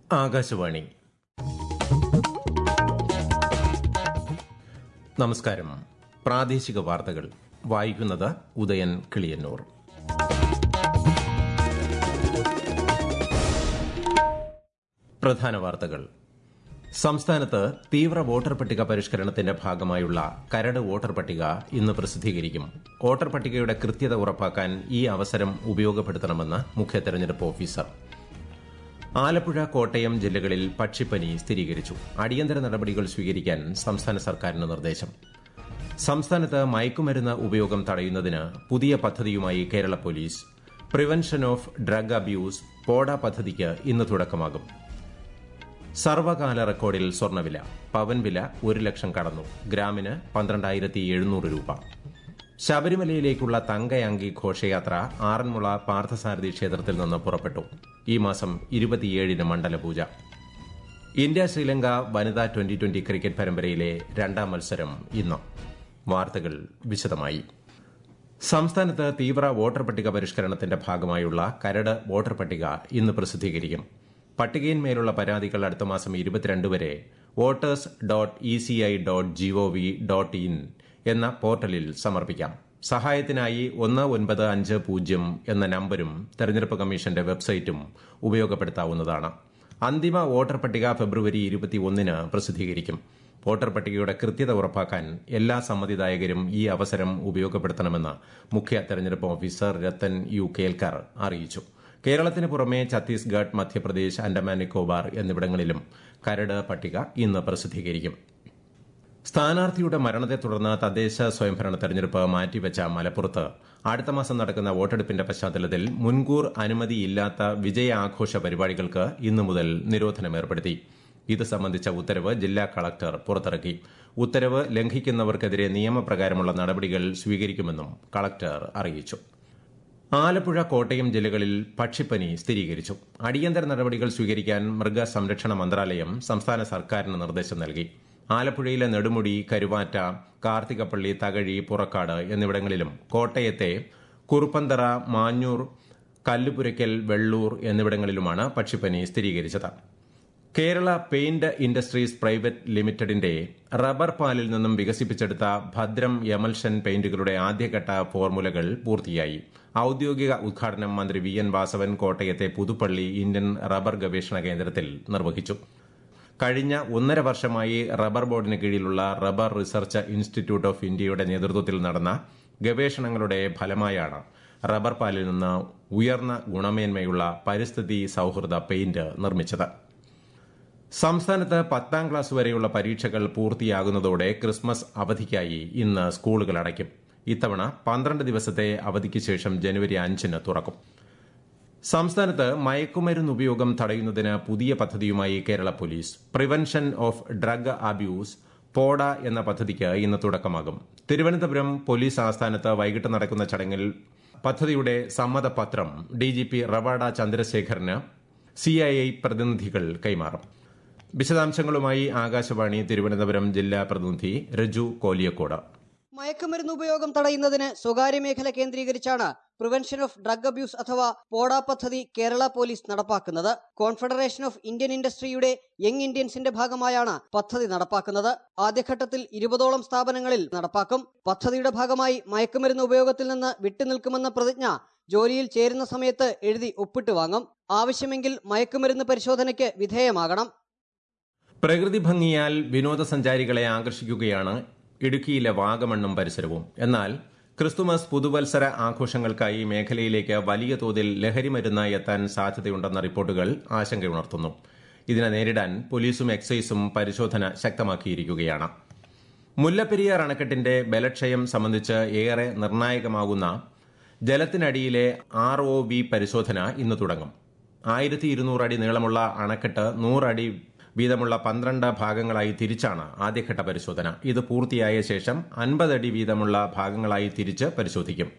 ആകാശവാണി നമസ്കാരം പ്രാദേശിക വാർത്തകൾ വായിക്കുന്നത് ഉദയൻ കിളിയന്നൂർ പ്രധാന വാർത്തകൾ സംസ്ഥാനത്ത് തീവ്ര വോട്ടർ പട്ടിക പരിഷ്കരണത്തിന്റെ ഭാഗമായുള്ള കരട് വോട്ടർ പട്ടിക ഇന്ന് പ്രസിദ്ധീകരിക്കും വോട്ടർ പട്ടികയുടെ കൃത്യത ഉറപ്പാക്കാൻ ഈ അവസരം ഉപയോഗപ്പെടുത്തണമെന്ന് മുഖ്യ തെരഞ്ഞെടുപ്പ് ഓഫീസർ ആലപ്പുഴ കോട്ടയം ജില്ലകളിൽ പക്ഷിപ്പനി സ്ഥിരീകരിച്ചു അടിയന്തര നടപടികൾ സ്വീകരിക്കാൻ സംസ്ഥാന സർക്കാരിന് നിർദ്ദേശം സംസ്ഥാനത്ത് മയക്കുമരുന്ന് ഉപയോഗം തടയുന്നതിന് പുതിയ പദ്ധതിയുമായി Kerala police prevention of drug abuse PODA പദ്ധതിക്ക് ഇന്ന് തുടക്കമാകും സർവകാല റെക്കോർഡിൽ സ്വർണ്ണവില പവൻ വില ഒരു ലക്ഷം കടന്നു ഗ്രാമിന് പന്ത്രണ്ടായിരത്തി എഴുന്നൂറ് രൂപ ശബരിമലയിലേക്കുള്ള തങ്കയങ്കി ഘോഷയാത്ര ആറന്മുള പാർത്ഥസാരഥി ക്ഷേത്രത്തിൽ നിന്ന് പുറപ്പെട്ടു ഈ മാസം ഇരുപത്തിയേഴിന് മണ്ഡലപൂജ ഇന്ത്യ ശ്രീലങ്ക വനിതാ ട്വന്റി ട്വന്റി ക്രിക്കറ്റ് പരമ്പരയിലെ രണ്ടാം മത്സരം ഇന്ന് വാർത്തകൾ വിശദമായി സംസ്ഥാനത്ത് തീവ്ര വോട്ടർ പട്ടിക പരിഷ്കരണത്തിന്റെ ഭാഗമായുള്ള കരട് വോട്ടർ പട്ടിക ഇന്ന് പ്രസിദ്ധീകരിക്കും പട്ടികയിന്മേലുള്ള പരാതികൾ അടുത്ത മാസം ഇരുപത്തിരണ്ട് വരെ voters dot E C I dot gov dot in എന്ന പോർട്ടലിൽ സമർപ്പിക്കാം സഹായത്തിനായി ഒന്ന് ഒൻപത് അഞ്ച് പൂജ്യം എന്ന നമ്പരും തെരഞ്ഞെടുപ്പ് കമ്മീഷന്റെ വെബ്സൈറ്റും ഉപയോഗപ്പെടുത്താവുന്നതാണ് അന്തിമ വോട്ടർ പട്ടിക ഫെബ്രുവരി ഇരുപത്തിയൊന്നിന് പ്രസിദ്ധീകരിക്കും വോട്ടർ പട്ടികയുടെ കൃത്യത ഉറപ്പാക്കാൻ എല്ലാ സമ്മതിദായകരും ഈ അവസരം ഉപയോഗപ്പെടുത്തണമെന്ന് മുഖ്യ തെരഞ്ഞെടുപ്പ് ഓഫീസർ രത്തൻ യു കേൽക്കർ അറിയിച്ചു കേരളത്തിന് പുറമെ ഛത്തീസ്ഗഡ് മധ്യപ്രദേശ് അൻഡമാൻ നിക്കോബാർ എന്നിവിടങ്ങളിലും കരട് പട്ടിക ഇന്ന് പ്രസിദ്ധീകരിക്കും സ്ഥാനാർത്ഥിയുടെ മരണത്തെ തുടർന്ന് തദ്ദേശ സ്വയംഭരണ തെരഞ്ഞെടുപ്പ് മാറ്റിവെച്ച മലപ്പുറത്ത് അടുത്ത മാസം നടക്കുന്ന വോട്ടെടുപ്പിന്റെ പശ്ചാത്തലത്തിൽ മുൻകൂർ അനുമതിയില്ലാത്ത വിജയാഘോഷ പരിപാടികൾക്ക് ഇന്നു മുതൽ നിരോധനം ഏർപ്പെടുത്തി ഇത് സംബന്ധിച്ച ഉത്തരവ് ജില്ലാ കളക്ടർ പുറത്തിറക്കി ഉത്തരവ് ലംഘിക്കുന്നവർക്കെതിരെ നിയമപ്രകാരമുള്ള നടപടികൾ സ്വീകരിക്കുമെന്നും കളക്ടർ അറിയിച്ചു ആലപ്പുഴ കോട്ടയം ജില്ലകളിൽ പക്ഷിപ്പനി സ്ഥിരീകരിച്ചു അടിയന്തര നടപടികൾ സ്വീകരിക്കാൻ മൃഗസംരക്ഷണ മന്ത്രാലയം സംസ്ഥാന സർക്കാരിന് നിർദ്ദേശം നൽകി ആലപ്പുഴയിലെ നെടുമുടി കരുവാറ്റ കാർത്തികപ്പള്ളി തകഴി പുറക്കാട് എന്നിവിടങ്ങളിലും കോട്ടയത്തെ കുറുപ്പന്തറ മാഞ്ഞൂർ കല്ലുപുരയ്ക്കൽ വെള്ളൂർ എന്നിവിടങ്ങളിലുമാണ് പക്ഷിപ്പനി സ്ഥിരീകരിച്ചത് കേരള പെയിന്റ് ഇൻഡസ്ട്രീസ് പ്രൈവറ്റ് ലിമിറ്റഡിന്റെ റബ്ബർ പാലിൽ നിന്നും വികസിപ്പിച്ചെടുത്ത ഭദ്രം യമൽഷൻ പെയിന്റുകളുടെ ആദ്യഘട്ട ഫോർമുലകൾ പൂർത്തിയായി ഔദ്യോഗിക ഉദ്ഘാടനം മന്ത്രി വി എൻ വാസവൻ കോട്ടയത്തെ പുതുപ്പള്ളി ഇന്ത്യൻ റബ്ബർ ഗവേഷണ കേന്ദ്രത്തിൽ നിർവഹിച്ചു കഴിഞ്ഞ ഒന്നര വർഷമായി റബ്ബർ ബോർഡിന് കീഴിലുള്ള റബ്ബർ റിസർച്ച് ഇൻസ്റ്റിറ്റ്യൂട്ട് ഓഫ് ഇന്ത്യയുടെ നേതൃത്വത്തിൽ നടന്ന ഗവേഷണങ്ങളുടെ ഫലമായാണ് റബ്ബർ പാലിൽ നിന്ന് ഉയർന്ന ഗുണമേന്മയുള്ള പരിസ്ഥിതി സൌഹൃദ പെയിന്റ് നിർമ്മിച്ചത് സംസ്ഥാനത്ത് പത്താം ക്ലാസ് വരെയുള്ള പരീക്ഷകൾ പൂർത്തിയാകുന്നതോടെ ക്രിസ്മസ് അവധിക്കായി ഇന്ന് സ്കൂളുകൾ അടയ്ക്കും ഇത്തവണ പന്ത്രണ്ട് ദിവസത്തെ അവധിക്ക് ശേഷം ജനുവരി അഞ്ചിന് തുറക്കും സംസ്ഥാനത്ത് മയക്കുമരുന്ന് ഉപയോഗം തടയുന്നതിന് പുതിയ പദ്ധതിയുമായി Kerala police prevention of drug abuse PODA എന്ന പദ്ധതിക്ക് ഇന്ന് തുടക്കമാകും തിരുവനന്തപുരം പോലീസ് ആസ്ഥാനത്ത് വൈകിട്ട് നടക്കുന്ന ചടങ്ങിൽ പദ്ധതിയുടെ സമ്മതപത്രം ഡിജിപി റവാഡ ചന്ദ്രശേഖറിന് സിഐഐ പ്രതിനിധികൾ കൈമാറും വിശദാംശങ്ങളുമായി ആകാശവാണി തിരുവനന്തപുരം ജില്ലാ പ്രതിനിധി രജു കോലിയക്കോട് മയക്കുമരുന്ന് ഉപയോഗം തടയുന്നതിന് സ്വകാര്യ മേഖല കേന്ദ്രീകരിച്ചാണ് പ്രിവെൻഷൻ ഓഫ് ഡ്രഗ് അബ്യൂസ് അഥവാ പോഡ പദ്ധതി കേരള പോലീസ് നടപ്പാക്കുന്നത് കോൺഫെഡറേഷൻ ഓഫ് ഇന്ത്യൻ ഇൻഡസ്ട്രിയുടെ യങ് ഇന്ത്യൻസിന്റെ ഭാഗമായാണ് പദ്ധതി നടപ്പാക്കുന്നത് ആദ്യഘട്ടത്തിൽ ഇരുപതോളം സ്ഥാപനങ്ങളിൽ നടപ്പാക്കും പദ്ധതിയുടെ ഭാഗമായി മയക്കുമരുന്ന് ഉപയോഗത്തിൽ നിന്ന് വിട്ടുനിൽക്കുമെന്ന പ്രതിജ്ഞ ജോലിയിൽ ചേരുന്ന സമയത്ത് എഴുതി ഒപ്പിട്ട് വാങ്ങും ആവശ്യമെങ്കിൽ മയക്കുമരുന്ന് പരിശോധനയ്ക്ക് വിധേയമാകണം പ്രകൃതി ഭംഗിയാൽ വിനോദസഞ്ചാരികളെ ആകർഷിക്കുകയാണ് ഇടുക്കിയിലെ വാഗമണ്ണും പരിസരവും എന്നാൽ ക്രിസ്തുമസ് പുതുവത്സര ആഘോഷങ്ങൾക്കായി മേഖലയിലേക്ക് വലിയ തോതിൽ ലഹരിമരുന്ന് എത്താൻ സാധ്യതയുണ്ടെന്ന റിപ്പോർട്ടുകൾ ആശങ്കയുണർത്തുന്നു ഇതിനെ നേരിടാൻ പോലീസും എക്സൈസും പരിശോധന ശക്തമാക്കിയിരിക്കുകയാണ് മുല്ലപ്പെരിയാർ അണക്കെട്ടിന്റെ ബലക്ഷയം സംബന്ധിച്ച് ഏറെ നിർണായകമാകുന്ന ജലത്തിനടിയിലെ ആർ ഒ വി പരിശോധന ഇന്ന് തുടങ്ങും ആയിരത്തി ഇരുന്നൂറ് അടി നീളമുള്ള അണക്കെട്ട് നൂറടി വീതമുള്ള പന്ത്രണ്ട് ഭാഗങ്ങളായി തിരിച്ചാണ് ആദ്യഘട്ട പരിശോധന ഇത് പൂർത്തിയായ ശേഷം അൻപത് അടി വീതമുള്ള ഭാഗങ്ങളായി തിരിച്ച് പരിശോധിക്കും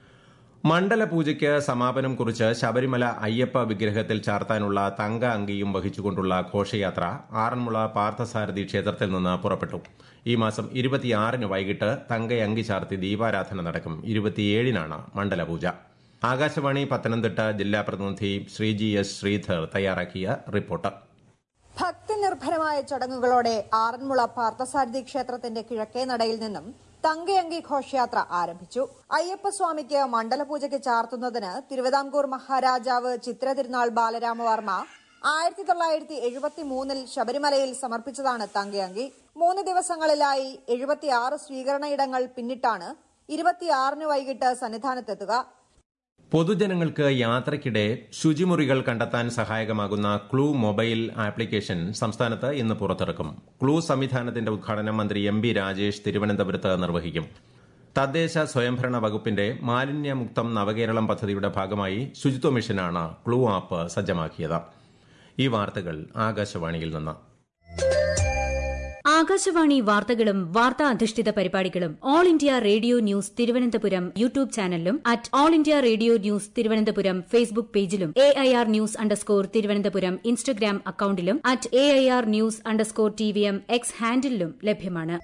മണ്ഡല പൂജയ്ക്ക് സമാപനം കുറിച്ച് ശബരിമല അയ്യപ്പ വിഗ്രഹത്തിൽ ചാർത്താനുള്ള തങ്ക അങ്കിയും വഹിച്ചുകൊണ്ടുള്ള ഘോഷയാത്ര ആറന്മുള പാർത്ഥസാരഥി ക്ഷേത്രത്തിൽ നിന്ന് പുറപ്പെട്ടു ഈ മാസം ഇരുപത്തിയാറിന് വൈകിട്ട് തങ്കയങ്കി ചാർത്തി ദീപാരാധന നടക്കും ഇരുപത്തിയേഴിനാണ് മണ്ഡല പൂജ ആകാശവാണി പത്തനംതിട്ട ജില്ലാ പ്രതിനിധി ശ്രീജി എസ് ശ്രീധർ തയ്യാറാക്കിയ റിപ്പോർട്ട് ഭക്തിനിർഭരമായ ചടങ്ങുകളോടെ ആറന്മുള പാർത്ഥസാരഥി ക്ഷേത്രത്തിന്റെ കിഴക്കേ നടയിൽ നിന്നും തങ്കയങ്കി ഘോഷയാത്ര ആരംഭിച്ചു അയ്യപ്പസ്വാമിക്ക് മണ്ഡലപൂജയ്ക്ക് ചാർത്തുന്നതിന് തിരുവിതാംകൂർ മഹാരാജാവ് ചിത്ര തിരുനാൾ ബാലരാമവർമ്മ ആയിരത്തി തൊള്ളായിരത്തി എഴുപത്തി മൂന്നിൽ ശബരിമലയിൽ സമർപ്പിച്ചതാണ് തങ്കയങ്കി മൂന്ന് ദിവസങ്ങളിലായി എഴുപത്തിയാറ് സ്വീകരണയിടങ്ങൾ പിന്നിട്ടാണ് ഇരുപത്തിയാറിന് വൈകിട്ട് സന്നിധാനത്തെത്തുക പൊതുജനങ്ങൾക്ക് യാത്രയ്ക്കിടെ ശുചിമുറികൾ കണ്ടെത്താൻ സഹായകമാകുന്ന ക്ലൂ മൊബൈൽ ആപ്ലിക്കേഷൻ സംസ്ഥാനത്ത് ഇന്ന് പുറത്തിറക്കും ക്ലൂ സംവിധാനത്തിന്റെ ഉദ്ഘാടനം മന്ത്രി എം ബി രാജേഷ് തിരുവനന്തപുരത്ത് നിർവഹിക്കും തദ്ദേശ സ്വയംഭരണ വകുപ്പിന്റെ മാലിന്യമുക്തം നവകേരളം പദ്ധതിയുടെ ഭാഗമായി ശുചിത്വ മിഷനാണ് ക്ലൂ ആപ്പ് സജ്ജമാക്കിയത് ഈ വാർത്തകൾ ആകാശവാണിയിൽ നിന്ന് ആകാശവാണി വാർത്തകളും വാർത്താ അധിഷ്ഠിത പരിപാടികളും all India radio news Thiruvananthapuram YouTube ചാനലിലും at all India radio news Thiruvananthapuram Facebook പേജിലും A I R news underscore Thiruvananthapuram Instagram അക്കൌണ്ടിലും at A I R news underscore T V M X ഹാൻഡിലും ലഭ്യമാണ്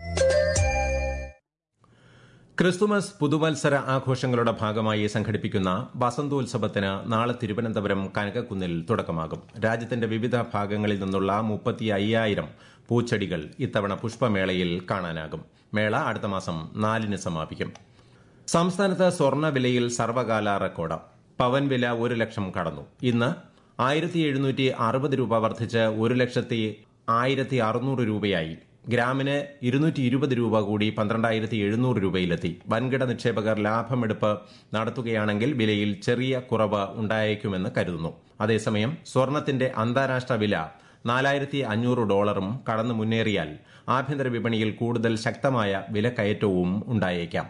ക്രിസ്തുമസ് പുതുവത്സര ആഘോഷങ്ങളുടെ ഭാഗമായി സംഘടിപ്പിക്കുന്ന വസന്തോത്സവത്തിന് നാളെ തിരുവനന്തപുരം കനകക്കുന്നിൽ തുടക്കമാകും രാജ്യത്തിന്റെ വിവിധ ഭാഗങ്ങളിൽ നിന്നുള്ള മുപ്പത്തി അയ്യായിരം പൂച്ചെടികൾ ഇത്തവണ പുഷ്പമേളയിൽ കാണാനാകും മേള അടുത്ത മാസം നാലിന് സമാപിക്കും സംസ്ഥാനത്ത് സ്വർണ്ണ വിലയിൽ സർവകാല റെക്കോർഡ് പവൻ വില ഒരു ലക്ഷം കടന്നു ഇന്ന് ആയിരത്തി എഴുന്നൂറ്റി അറുപത് രൂപ വർദ്ധിച്ച് ഒരു ലക്ഷത്തി ആയിരത്തി അറുന്നൂറ് രൂപയായി ഗ്രാമിന് ഇരുന്നൂറ്റി ഇരുപത് രൂപ കൂടി പന്ത്രണ്ടായിരത്തി എഴുന്നൂറ് രൂപയിലെത്തി വൻകിട നിക്ഷേപകർ ലാഭമെടുപ്പ് നടത്തുകയാണെങ്കിൽ വിലയിൽ ചെറിയ കുറവ് ഉണ്ടായേക്കുമെന്ന് കരുതുന്നു അതേസമയം സ്വർണത്തിന്റെ അന്താരാഷ്ട്ര വില നാലായിരത്തി അഞ്ഞൂറ് ഡോളറും കടന്നു മുന്നേറിയാൽ ആഭ്യന്തര വിപണിയിൽ കൂടുതൽ ശക്തമായ വിലക്കയറ്റവും ഉണ്ടായേക്കാം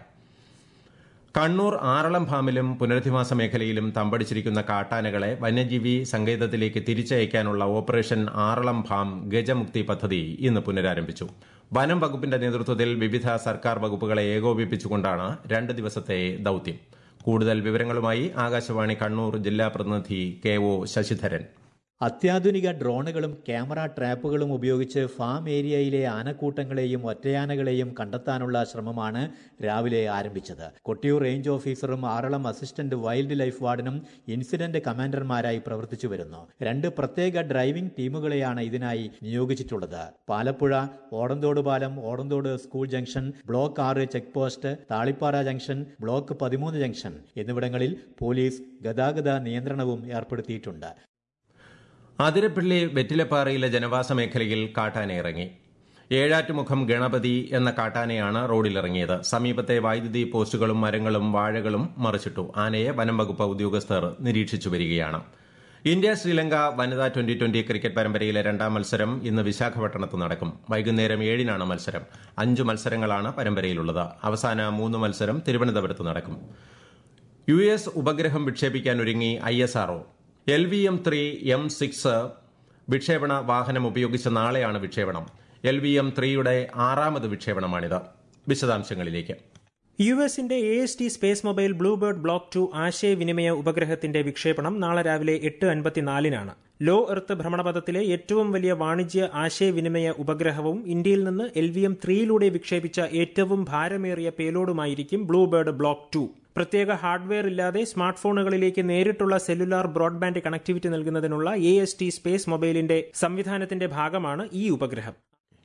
കണ്ണൂർ ആറളം ഫാമിലും പുനരധിവാസ മേഖലയിലും തമ്പടിച്ചിരിക്കുന്ന കാട്ടാനകളെ വന്യജീവി സങ്കേതത്തിലേക്ക് തിരിച്ചയക്കാനുള്ള ഓപ്പറേഷൻ ആറളം ഫാം ഗജമുക്തി പദ്ധതി ഇന്ന് പുനരാരംഭിച്ചു വനം വകുപ്പിന്റെ നേതൃത്വത്തിൽ വിവിധ സർക്കാർ വകുപ്പുകളെ ഏകോപിപ്പിച്ചുകൊണ്ടാണ് രണ്ട് ദിവസത്തെ ദൌത്യം കൂടുതൽ വിവരങ്ങളുമായി ആകാശവാണി കണ്ണൂർ ജില്ലാ പ്രതിനിധി കെ ഒ ശശിധരൻ അത്യാധുനിക ഡ്രോണുകളും ക്യാമറ ട്രാപ്പുകളും ഉപയോഗിച്ച് ഫാം ഏരിയയിലെ ആനക്കൂട്ടങ്ങളെയും ഒറ്റയാനകളെയും കണ്ടെത്താനുള്ള ശ്രമമാണ് രാവിലെ ആരംഭിച്ചത് കൊട്ടിയൂർ റേഞ്ച് ഓഫീസറും ആറളം അസിസ്റ്റന്റ് വൈൽഡ് ലൈഫ് വാർഡനും ഇൻസിഡന്റ് കമാൻഡർമാരായി പ്രവർത്തിച്ചു വരുന്നു രണ്ട് പ്രത്യേക ഡ്രൈവിംഗ് ടീമുകളെയാണ് ഇതിനായി നിയോഗിച്ചിട്ടുള്ളത് പാലപ്പുഴ ഓടന്തോട് പാലം ഓടന്തോട് സ്കൂൾ ജംഗ്ഷൻ ബ്ലോക്ക് ആറ് check post Thalipara junction block പതിമൂന്ന് ജംഗ്ഷൻ എന്നിവിടങ്ങളിൽ പോലീസ് ഗതാഗത നിയന്ത്രണവും ഏർപ്പെടുത്തിയിട്ടുണ്ട് അതിരപ്പള്ളി വെറ്റിലപ്പാറയിലെ ജനവാസ മേഖലയിൽ കാട്ടാന ഇറങ്ങി ഏഴാറ്റുമുഖം ഗണപതി എന്ന കാട്ടാനയാണ് റോഡിലിറങ്ങിയത് സമീപത്തെ വൈദ്യുതി പോസ്റ്റുകളും മരങ്ങളും വാഴകളും മറിച്ചിട്ടു ആനയെ വനം വകുപ്പ് ഉദ്യോഗസ്ഥർ നിരീക്ഷിച്ചു വരികയാണ് ഇന്ത്യ ശ്രീലങ്ക വനിതാ ട്വന്റി ട്വന്റി ക്രിക്കറ്റ് പരമ്പരയിലെ രണ്ടാം മത്സരം ഇന്ന് വിശാഖപട്ടണത്ത് നടക്കും വൈകുന്നേരം ഏഴിനാണ് മത്സരം അഞ്ച് മത്സരങ്ങളാണ് പരമ്പരയിലുള്ളത് അവസാന മൂന്ന് മത്സരം തിരുവനന്തപുരത്ത് നടക്കും യു എസ് ഉപഗ്രഹം വിക്ഷേപിക്കാൻ ഒരുങ്ങി I S R O L V M three M six വിക്ഷേപണ വാഹനം ഉപയോഗിച്ച് നാളെയാണ് വിക്ഷേപണം എൽ വി എം ത്രീയുടെ ആറാമത് വിക്ഷേപണമാണിത് വിശദാംശങ്ങളിലേക്ക് യു എസിന്റെ A S T space mobile BlueBird block two ആശയവിനിമയ ഉപഗ്രഹത്തിന്റെ വിക്ഷേപണം നാളെ രാവിലെ എട്ട് അൻപത്തിനാലിനാണ് ലോ എർത്ത് ഭ്രമണപഥത്തിലെ ഏറ്റവും വലിയ വാണിജ്യ ആശയവിനിമയ ഉപഗ്രഹവും ഇന്ത്യയിൽ നിന്ന് എൽ വി എം ത്രീയിലൂടെ വിക്ഷേപിച്ച ഏറ്റവും ഭാരമേറിയ പേലോഡുമായിരിക്കും ബ്ലൂബേർഡ് ബ്ലോക്ക് ടു പ്രത്യേക ഹാർഡ്വെയർ ഇല്ലാതെ സ്മാർട്ട് ഫോണുകളിലേക്ക് നേരിട്ടുള്ള സെല്ലുലാർ ബ്രോഡ്ബാൻഡ് കണക്ടിവിറ്റി നൽകുന്നതിനുള്ള എ എസ് ടി സ്പേസ് മൊബൈലിന്റെ സംവിധാനത്തിന്റെ ഭാഗമാണ് ഈ ഉപഗ്രഹം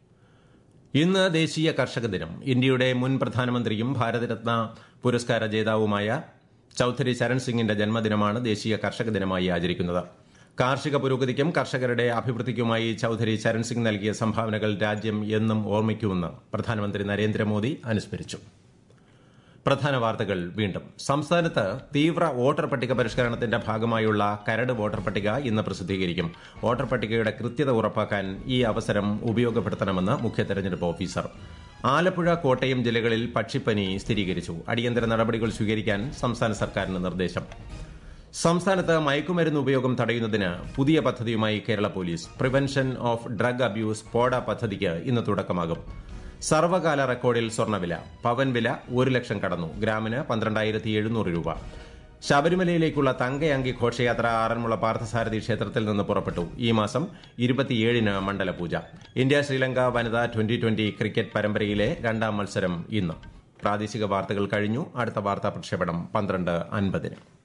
ഇന്ന് ദേശീയ കർഷക ദിനം ഇന്ത്യയുടെ മുൻ പ്രധാനമന്ത്രിയും ഭാരതരത്ന പുരസ്കാര ജേതാവുമായ ചൌധരി ചരൺ സിംഗിന്റെ ജന്മദിനമാണ് ദേശീയ കർഷക ദിനമായി ആചരിക്കുന്നത് കാർഷിക പുരോഗതിക്കും കർഷകരുടെ അഭിവൃദ്ധിക്കുമായി ചൌധരി ചരൺ സിംഗ് നൽകിയ സംഭാവനകൾ രാജ്യം എന്നും ഓർമ്മിക്കുമെന്ന് പ്രധാനമന്ത്രി നരേന്ദ്രമോദി അനുസ്മരിച്ചു പ്രധാന വാർത്തകൾ വീണ്ടും സംസ്ഥാനത്ത് തീവ്ര വോട്ടർ പട്ടിക പരിഷ്കരണത്തിന്റെ ഭാഗമായുള്ള കരട് വോട്ടർ പട്ടിക ഇന്ന് പ്രസിദ്ധീകരിക്കും വോട്ടർ പട്ടികയുടെ കൃത്യത ഉറപ്പാക്കാൻ ഈ അവസരം ഉപയോഗപ്പെടുത്തണമെന്ന് മുഖ്യ തെരഞ്ഞെടുപ്പ് ഓഫീസർ ആലപ്പുഴ കോട്ടയം ജില്ലകളിൽ പക്ഷിപ്പനി സ്ഥിരീകരിച്ചു അടിയന്തര നടപടികൾ സ്വീകരിക്കാൻ സംസ്ഥാന സർക്കാരിന് നിർദ്ദേശം സംസ്ഥാനത്ത് മയക്കുമരുന്ന് ഉപയോഗം തടയുന്നതിന് പുതിയ പദ്ധതിയുമായി Kerala police prevention of drug abuse PODA പദ്ധതിക്ക് ഇന്ന് തുടക്കമാകും സർവകാല റെക്കോർഡിൽ സ്വർണ്ണവില പവൻ വില ഒരു ലക്ഷം കടന്നു ഗ്രാമിന് പന്ത്രണ്ടായിരത്തി എഴുന്നൂറ് രൂപ ശബരിമലയിലേക്കുള്ള തങ്കയങ്കി ഘോഷയാത്ര ആറന്മുള പാർത്ഥസാരഥി ക്ഷേത്രത്തിൽ നിന്ന് പുറപ്പെട്ടു ഈ മാസം ഇരുപത്തിയേഴിന് മണ്ഡലപൂജ ഇന്ത്യ ശ്രീലങ്ക വനിതാ ട്വന്റി ട്വന്റി ക്രിക്കറ്റ് പരമ്പരയിലെ രണ്ടാം മത്സരം ഇന്ന് പ്രാദേശിക വാർത്തകൾ കഴിഞ്ഞു അടുത്ത വാർത്താ പ്രക്ഷേപണം പന്ത്രണ്ട് അൻപതിന്